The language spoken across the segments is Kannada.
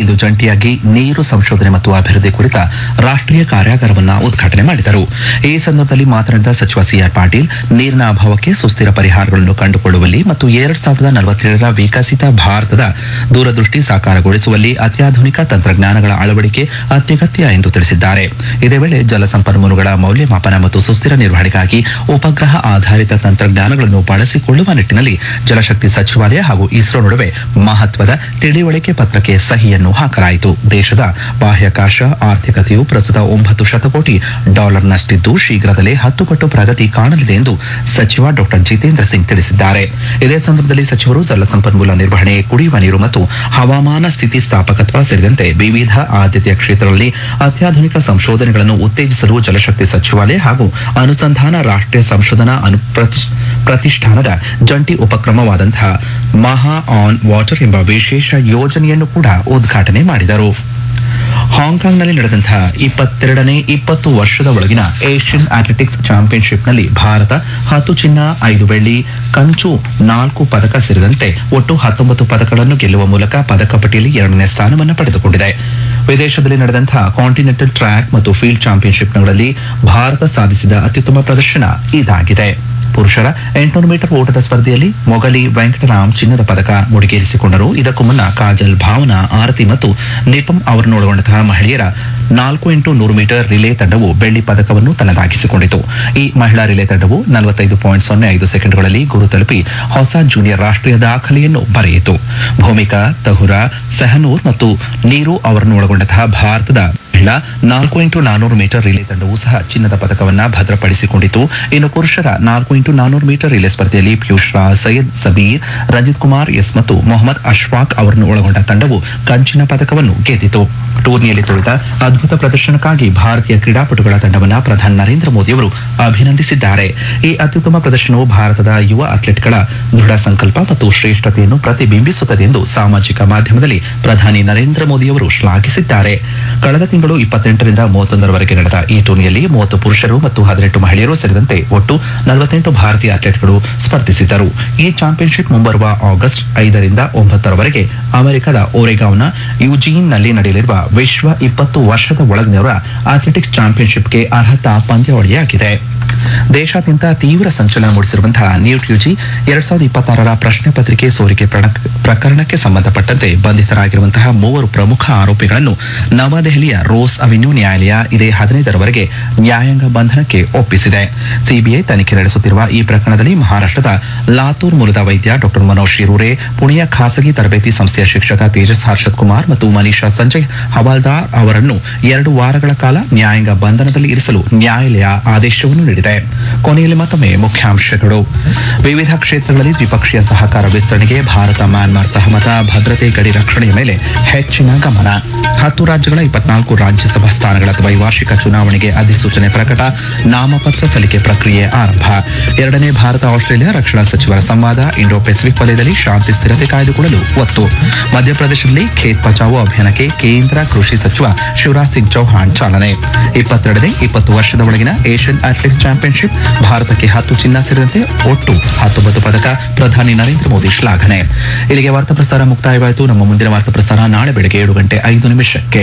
ಇಂದು ಜಂಟಿಯಾಗಿ ನೀರು ಸಂಶೋಧನೆ ಮತ್ತು ಅಭಿವೃದ್ಧಿ ಕುರಿತ ರಾಷ್ಟ್ರೀಯ ಕಾರ್ಯಾಗಾರವನ್ನು ಉದ್ಘಾಟನೆ ಮಾಡಿದರು ಈ ಸಂದರ್ಭದಲ್ಲಿ ಮಾತನಾಡಿದ ಸಚಿವ ಸಿಆರ್ ಪಾಟೀಲ್ ನೀರಿನ ಅಭಾವಕ್ಕೆ ಸುಸ್ಥಿರ ಪರಿಹಾರಗಳನ್ನು ಕಂಡುಕೊಳ್ಳುವಲ್ಲಿ ಮತ್ತು ಎರಡ್ ಸಾವಿರದ ನಲವತ್ತೇಳರ ವಿಕಸಿತ ಭಾರತದ ದೂರದೃಷ್ಟಿ ಸಾಕಾರಗೊಳಿಸುವಲ್ಲಿ ಅತ್ಯಾಧುನಿಕ ತಂತ್ರಜ್ಞಾನಗಳ ಅಳವಡಿಕೆ ಅತ್ಯಗತ್ಯ ಎಂದು ತಿಳಿಸಿದ್ದಾರೆ ಇದೇ ವೇಳೆ ಜಲಸಂಪನ್ಮೂಲಗಳ ಮೌಲ್ಯಮಾಪನ ಮತ್ತು ಸುಸ್ಥಿರ ನಿರ್ವಹಣೆಗಾಗಿ ಉಪಗ್ರಹ ಆಧಾರಿತ ತಂತ್ರಜ್ಞಾನಗಳನ್ನು ಬಳಸಿಕೊಳ್ಳುವ ನಿಟ್ಟಿನಲ್ಲಿ ಜಲಶಕ್ತಿ ಸಚಿವಾಲಯ ಹಾಗೂ ಇಸ್ರೋ ನಡುವೆ ಮಹತ್ವದ ತಿಳಿವಳಿಕೆ ಪತ್ರಕ್ಕೆ ಸಹಿಯನ್ನು ಹಾಕಲಾಯಿತು ದೇಶದ ಬಾಹ್ಯಾಕಾಶ ಆರ್ಥಿಕತೆಯು ಪ್ರಸ್ತುತ ಒಂಬತ್ತು ಶತಕೋಟಿ ಡಾಲರ್ನಷ್ಟಿದ್ದು ಶೀಘ್ರದಲ್ಲೇ ಹತ್ತು ಪಟ್ಟು ಪ್ರಗತಿ ಕಾಣಲಿದೆ ಎಂದು ಸಚಿವ ಡಾಕ್ಟರ್ ಜಿತೇಂದ್ರ ಸಿಂಗ್ ತಿಳಿಸಿದ್ದಾರೆ ಇದೇ ಸಂದರ್ಭದಲ್ಲಿ ಸಚಿವರು ಜಲಸಂಪನ್ಮೂಲ ನಿರ್ವಹಣೆ ಕುಡಿಯುವ ನೀರು ಮತ್ತು ಹವಾಮಾನ ಸ್ಥಿತಿಸ್ಥಾಪಕತ್ವ ಸೇರಿದಂತೆ ವಿವಿಧ ಆದ್ಯತೆಯ ಕ್ಷೇತ್ರಗಳಲ್ಲಿ ಅತ್ಯಾಧುನಿಕ ಸಂಶೋಧನೆಗಳನ್ನು ಉತ್ತೇಜಿಸಲು ಜಲಶಕ್ತಿ ಸಚಿವಾಲಯ ಹಾಗೂ ಅನುಸಂಧಾನ ರಾಷ್ಟ್ರೀಯ ಸಂಶೋಧನಾ ಅನು ಪ್ರತಿಷ್- ಪ್ರತಿಷ್ಠಾನದ ಜಂಟಿ ಉಪಕ್ರಮವಾದಂತಹ ಮಹಾ ಆನ್ ವಾಟರ್ ಎಂಬ ವಿಶೇಷ ಯೋಜನೆಯನ್ನು ಕೂಡ ಉದ್ಘಾಟನೆ ಮಾಡಿದರು ಹಾಂಗ್ಕಾಂಗ್ನಲ್ಲಿ ನಡೆದಂತಹ ಇಪ್ಪತ್ತೆರಡನೇ ಇಪ್ಪತ್ತು ವರ್ಷದ ಒಳಗಿನ ಏಷ್ಯನ್ ಅಥ್ಲೆಟಿಕ್ಸ್ ಚಾಂಪಿಯನ್ಶಿಪ್ನಲ್ಲಿ ಭಾರತ ಹತ್ತು ಚಿನ್ನ ಐದು ಬೆಳ್ಳಿ ಕಂಚು ನಾಲ್ಕು ಪದಕ ಸೇರಿದಂತೆ ಒಟ್ಟು ಹತ್ತೊಂಬತ್ತು ಪದಕಗಳನ್ನು ಗೆಲ್ಲುವ ಮೂಲಕ ಪದಕ ಪಟ್ಟಿಯಲ್ಲಿ ಎರಡನೇ ಸ್ಥಾನವನ್ನು ಪಡೆದುಕೊಂಡಿದೆ ವಿದೇಶದಲ್ಲಿ ನಡೆದಂತಹ ಕಾಂಟಿನೆಂಟಲ್ ಟ್ರ್ಯಾಕ್ ಮತ್ತು ಫೀಲ್ಡ್ ಚಾಂಪಿಯನ್ಶಿಪ್ಗಳಲ್ಲಿ ಭಾರತ ಸಾಧಿಸಿದ ಅತ್ಯುತ್ತಮ ಪ್ರದರ್ಶನ ಇದಾಗಿದೆ ಪುರುಷರ ಎಂಟುನೂರು ಮೀಟರ್ ಓಟದ ಸ್ಪರ್ಧೆಯಲ್ಲಿ ಮೊಗಲಿ ವೆಂಕಟರಾಮ್ ಚಿನ್ನದ ಪದಕ ಮುಡಿಗೇರಿಸಿಕೊಂಡರು ಇದಕ್ಕೂ ಮುನ್ನ ಕಾಜಲ್ ಭಾವನಾ ಆರತಿ ಮತ್ತು ನಿಪಂ ಅವರನ್ನೊಳಗೊಂಡಂತಹ ಮಹಿಳೆಯರ ನಾಲ್ಕು ಇಂಟು ನೂರು ಮೀಟರ್ ರಿಲೇ ತಂಡವು ಬೆಳ್ಳಿ ಪದಕವನ್ನು ತನ್ನದಾಗಿಸಿಕೊಂಡಿತು ಈ ಮಹಿಳಾ ರಿಲೇ ತಂಡವು ನಲವತ್ತೈದು ಪಾಯಿಂಟ್ ಸೊನ್ನೆ ಐದು ಸೆಕೆಂಡ್ಗಳಲ್ಲಿ ಗುರು ತಲುಪಿ ಹೊಸ ಜೂನಿಯರ್ ರಾಷ್ಟ್ರೀಯ ದಾಖಲೆಯನ್ನು ಬರೆಯಿತು ಭೂಮಿಕಾ ತಹುರಾ ಸೆಹನೂರ್ ಮತ್ತು ನೀರು ಅವರನ್ನು ಒಳಗೊಂಡಂತಹ ಭಾರತದ ಮಹಿಳಾ ನಾಲ್ಕು ಇಂಟು ನಾನೂರು ಮೀಟರ್ ರಿಲೇ ತಂಡವು ಸಹ ಚಿನ್ನದ ಪದಕವನ್ನ ಭದ್ರಪಡಿಸಿಕೊಂಡಿತು ಇನ್ನು ಪುರುಷರ ನಾಲ್ಕು ಇಂಟು ನಾನೂರು ಮೀಟರ್ ರಿಲೇ ಸ್ಪರ್ಧೆಯಲ್ಲಿ ಪಿಯೂಷ್ ರಾಜ್ ಸೈಯದ್ ಸಬೀರ್ ರಂಜಿತ್ ಕುಮಾರ್ ಎಸ್ ಮತ್ತು ಮೊಹಮ್ಮದ್ ಅಶ್ಫಾಕ್ ಅವರನ್ನು ಒಳಗೊಂಡ ತಂಡವು ಕಂಚಿನ ಪದಕವನ್ನು ಗೆದ್ದಿತು ಟೂರ್ನಿಯಲ್ಲಿ ತೋರಿದ ಅದ್ಭುತ ಪ್ರದರ್ಶನಕ್ಕಾಗಿ ಭಾರತೀಯ ಕ್ರೀಡಾಪಟುಗಳ ತಂಡವನ್ನ ಪ್ರಧಾನಿ ನರೇಂದ್ರ ಮೋದಿಯವರು ಅಭಿನಂದಿಸಿದ್ದಾರೆ ಈ ಅತ್ಯುತ್ತಮ ಪ್ರದರ್ಶನವು ಭಾರತದ ಯುವ ಅಥ್ಲೆಟ್ಗಳ ದೃಢ ಸಂಕಲ್ಪ ಮತ್ತು ಶ್ರೇಷ್ಠತೆಯನ್ನು ಪ್ರತಿಬಿಂಬಿಸುತ್ತದೆ ಎಂದು ಸಾಮಾಜಿಕ ಮಾಧ್ಯಮದಲ್ಲಿ ಪ್ರಧಾನಿ ನರೇಂದ್ರ ಮೋದಿಯವರು ಶ್ಲಾಘಿಸಿದ್ದಾರೆ ಕಳೆದ ತಿಂಗಳು ಇಪ್ಪತ್ತೆಂಟರಿಂದ ಮೂವತ್ತೊಂದರವರೆಗೆ ನಡೆದ ಈ ಟೂರ್ನಿಯಲ್ಲಿ ಮೂವತ್ತು ಪುರುಷರು ಮತ್ತು ಹದಿನೆಂಟು ಮಹಿಳೆಯರು ಸೇರಿದಂತೆ ಒಟ್ಟು ನಲವತ್ತೆಂಟು ಭಾರತೀಯ ಅಥ್ಲೆಟ್ಗಳು ಸ್ಪರ್ಧಿಸಿದ್ದರು ಈ ಚಾಂಪಿಯನ್ಶಿಪ್ ಮುಂಬರುವ ಆಗಸ್ಟ್ ಐದರಿಂದ ಒಂಬತ್ತರವರೆಗೆ ಅಮೆರಿಕದ ಓರೆಗಾವ್ನ ಯೂಜೀನ್ನಲ್ಲಿ ನಡೆಯಲಿರುವ ವಿಶ್ವ ಇಪ್ಪತ್ತು ವರ್ಷದ ಒಳಗಿನವರ ಅಥ್ಲೆಟಿಕ್ಸ್ ಚಾಂಪಿಯನ್ಶಿಪ್ಗೆ ಅರ್ಹತಾ ಪಂದ್ಯಾವಳಿಯಾಗಿದೆ ದೇಶಾದ್ಯಂತ ತೀವ್ರ ಸಂಚಲನ ಮೂಡಿಸಿರುವಂತಹ ನೀಟ್ ಯುಜಿ ಎರಡ್ ಸಾವಿರದ ಇಪ್ಪತ್ತಾರರ ಪ್ರಶ್ನೆ ಪತ್ರಿಕೆ ಸೋರಿಕೆ ಪ್ರಣ- ಪ್ರಕರಣಕ್ಕೆ ಸಂಬಂಧಪಟ್ಟಂತೆ ಬಂಧಿತರಾಗಿರುವಂತಹ ಮೂವರು ಪ್ರಮುಖ ಆರೋಪಿಗಳನ್ನು ನವದೆಹಲಿಯ ರೋಸ್ ಅವೆನ್ಯೂ ನ್ಯಾಯಾಲಯ ಇದೇ ಹದಿನೈದರವರೆಗೆ ನ್ಯಾಯಾಂಗ ಬಂಧನಕ್ಕೆ ಒಪ್ಪಿಸಿದೆ ಸಿಬಿಐ ತನಿಖೆ ನಡೆಸುತ್ತಿರುವ ಈ ಪ್ರಕರಣದಲ್ಲಿ ಮಹಾರಾಷ್ಟ್ರದ ಲಾತೂರ್ ಮೂಲದ ವೈದ್ಯ ಡಾಕ್ಟರ್ ಮನೋಜ್ ಶಿರೂರೆ ಪುಣೆಯ ಖಾಸಗಿ ತರಬೇತಿ ಸಂಸ್ಥೆಯ ಶಿಕ್ಷಕ ತೇಜಸ್ ಹರ್ಷದ್ ಕುಮಾರ್ ಮತ್ತು ಮನೀಷಾ ಸಂಜಯ್ ಹವಾಲ್ದಾರ್ ಅವರನ್ನು ಎರಡು ವಾರಗಳ ಕಾಲ ನ್ಯಾಯಾಂಗ ಬಂಧನದಲ್ಲಿ ಇರಿಸಲು ನ್ಯಾಯಾಲಯ ಆದೇಶವನ್ನು ನೀಡಿದೆ ಕೊನೆಯಲ್ಲಿ ಮತ್ತೊಮ್ಮೆ ಮುಖ್ಯಾಂಶಗಳು ವಿವಿಧ ಕ್ಷೇತ್ರಗಳಲ್ಲಿ ದ್ವಿಪಕ್ಷೀಯ ಸಹಕಾರ ವಿಸ್ತರಣೆಗೆ ಭಾರತ ಮ್ಯಾನ್ಮಾರ್ ಸಹಮತ ಭದ್ರತೆ ಗಡಿ ರಕ್ಷಣೆಯ ಮೇಲೆ ಹೆಚ್ಚಿನ ಗಮನ ಹತ್ತು ರಾಜ್ಯಗಳ ಇಪ್ಪತ್ನಾಲ್ಕು ರಾಜ್ಯಸಭಾ ಸ್ಥಾನಗಳ ದ್ವೈವಾರ್ಷಿಕ ಚುನಾವಣೆಗೆ ಅಧಿಸೂಚನೆ ಪ್ರಕಟ ನಾಮಪತ್ರ ಸಲ್ಲಿಕೆ ಪ್ರಕ್ರಿಯೆ ಆರಂಭ ಎರಡನೇ ಭಾರತ ಆಸ್ಟ್ರೇಲಿಯಾ ರಕ್ಷಣಾ ಸಚಿವರ ಸಂವಾದ ಇಂಡೋ ಪೆಸಿಫಿಕ್ ವಲಯದಲ್ಲಿ ಶಾಂತಿ ಸ್ಥಿರತೆ ಕಾಯ್ದುಕೊಳ್ಳಲು ಒತ್ತು ಮಧ್ಯಪ್ರದೇಶದಲ್ಲಿ ಖೇತ್ ಬಚಾವೋ ಅಭಿಯಾನಕ್ಕೆ ಕೇಂದ್ರ ಕೃಷಿ ಸಚಿವ ಶಿವರಾಜ್ ಸಿಂಗ್ ಚೌಹಾಣ್ ಚಾಲನೆ ಇಪ್ಪತ್ತೆರಡನೇ ಇಪ್ಪತ್ತು ವರ್ಷದ ಒಳಗಿನ ಏಷ್ಯನ್ ಅಥ್ಲೆಟಿಕ್ಸ್ ಚಾಂಪಿಯನ್ಶಿಪ್ ಭಾರತಕ್ಕೆ ಹತ್ತು ಚಿನ್ನ ಸೇರಿದಂತೆ ಒಟ್ಟು ಹತ್ತೊಂಬತ್ತು ಪದಕ ಪ್ರಧಾನಿ ನರೇಂದ್ರ ಮೋದಿ ಶ್ಲಾಘನೆ ಇಲ್ಲಿಗೆ ವಾರ್ತಾ ಪ್ರಸಾರ ಮುಕ್ತಾಯವಾಯಿತು ನಮ್ಮ ಮುಂದಿನ ವಾರ್ತಾ ಪ್ರಸಾರ ನಾಳೆ ಬೆಳಗ್ಗೆ ಏಳು ಗಂಟೆ ಐದು ನಿಮಿಷಕ್ಕೆ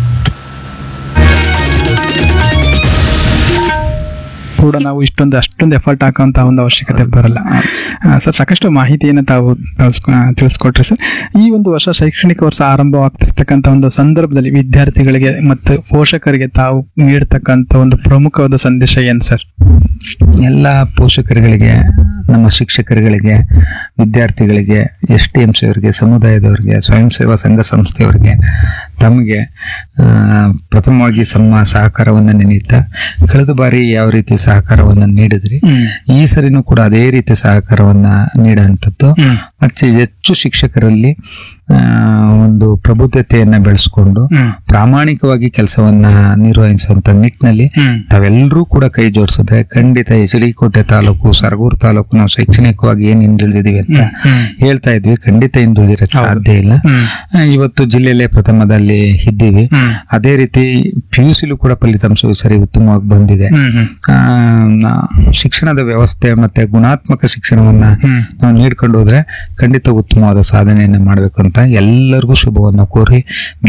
ಕೂಡ ನಾವು ಇಷ್ಟೊಂದು ಅಷ್ಟೊಂದು ಎಫರ್ಟ್ ಹಾಕೋಂಥ ಒಂದು ಅವಶ್ಯಕತೆ ಬರಲ್ಲ ಆ, ಸರ್ ಸಾಕಷ್ಟು ಮಾಹಿತಿಯನ್ನು ತಾವು ತಿಳಿಸ್ಕೊ ತಿಳಿಸ್ಕೊಟ್ರಿ ಸರ್ ಈ ಒಂದು ವರ್ಷ ಶೈಕ್ಷಣಿಕ ವರ್ಷ ಆರಂಭವಾಗ್ತಿರ್ತಕ್ಕಂಥ ಒಂದು ಸಂದರ್ಭದಲ್ಲಿ ವಿದ್ಯಾರ್ಥಿಗಳಿಗೆ ಮತ್ತು ಪೋಷಕರಿಗೆ ತಾವು ನೀಡ್ತಕ್ಕಂಥ ಒಂದು ಪ್ರಮುಖವಾದ ಸಂದೇಶ ಏನು ಸರ್ ಎಲ್ಲ ಪೋಷಕರುಗಳಿಗೆ ನಮ್ಮ ಶಿಕ್ಷಕರುಗಳಿಗೆ ವಿದ್ಯಾರ್ಥಿಗಳಿಗೆ ಎಸ್ ಟಿ ಎಂ ಸಿ ಅವರಿಗೆ ಸಮುದಾಯದವರಿಗೆ ಸ್ವಯಂ ಸೇವಾ ಸಂಘ ಸಂಸ್ಥೆಯವರಿಗೆ ತಮಗೆ ಆ, ಪ್ರಥಮವಾಗಿ ಸಮ ಸಹಕಾರವನ್ನು ನೆನೆಯುತ್ತಾ ಕಳೆದ ಬಾರಿ ಯಾವ ರೀತಿ ಸಹಕಾರವನ್ನು ನೀಡಿದ್ರಿ ಈ ಸರಿನೂ ಕೂಡ ಅದೇ ರೀತಿ ಸಹಕಾರವನ್ನ ನೀಡುವಂಥದ್ದು ಹ್ಮ್. ಮತ್ತೆ ಹೆಚ್ಚು ಶಿಕ್ಷಕರಲ್ಲಿ ಆ, ಒಂದು ಪ್ರಬುದ್ಧತೆಯನ್ನ ಬೆಳೆಸ್ಕೊಂಡು ಹ್ಮ್. ಪ್ರಾಮಾಣಿಕವಾಗಿ ಕೆಲಸವನ್ನ ನಿರ್ವಹಿಸುವಂತ ನಿಟ್ಟಿನಲ್ಲಿ ಹ್ಮ್. ತಾವೆಲ್ಲರೂ ಕೂಡ ಕೈ ಜೋಡಿಸಿದ್ರೆ ಖಂಡಿತ ಎಚ್ ಡಿ ಕೋಟೆ ತಾಲೂಕು ಸರಗೂರು ತಾಲೂಕು ನಾವು ಶೈಕ್ಷಣಿಕವಾಗಿ ಏನ್ ಹಿಂದುಳಿದಿದೀವಿ ಅಂತ ಹ್ಮ್. ಹೇಳ್ತಾ ಇದ್ವಿ ಖಂಡಿತ ಹಿಂದುಳಿದಿರಕ್ಕೆ ಸಾಧ್ಯ ಇಲ್ಲ ಹ್ಮ್. ಆ, ಇವತ್ತು ಜಿಲ್ಲೆಯಲ್ಲೇ ಪ್ರಥಮದಲ್ಲಿ ಇದ್ದೀವಿ ಹ್ಮ್. ಅದೇ ರೀತಿ ಪಿ ಯು ಸಿಲೂ ಕೂಡ ಫಲಿತಾಂಶವು ಸರಿ ಉತ್ತಮವಾಗಿ ಬಂದಿದೆ ಹ್ಮ್ ಹ್ಮ್ ಆ, ನ- ಶಿಕ್ಷಣದ ವ್ಯವಸ್ಥೆ ಮತ್ತೆ ಗುಣಾತ್ಮಕ ಶಿಕ್ಷಣವನ್ನ ಹ್ಮ್. ನಾವು ನೀಡ್ಕೊಂಡು ಹೋದ್ರೆ ಖಂಡಿತ ಉತ್ತಮವಾದ ಸಾಧನೆಯನ್ನ ಮಾಡಬೇಕು ಅಂತ ಎಲ್ಲರಿಗೂ ಶುಭವನ್ನ ಕೋರಿ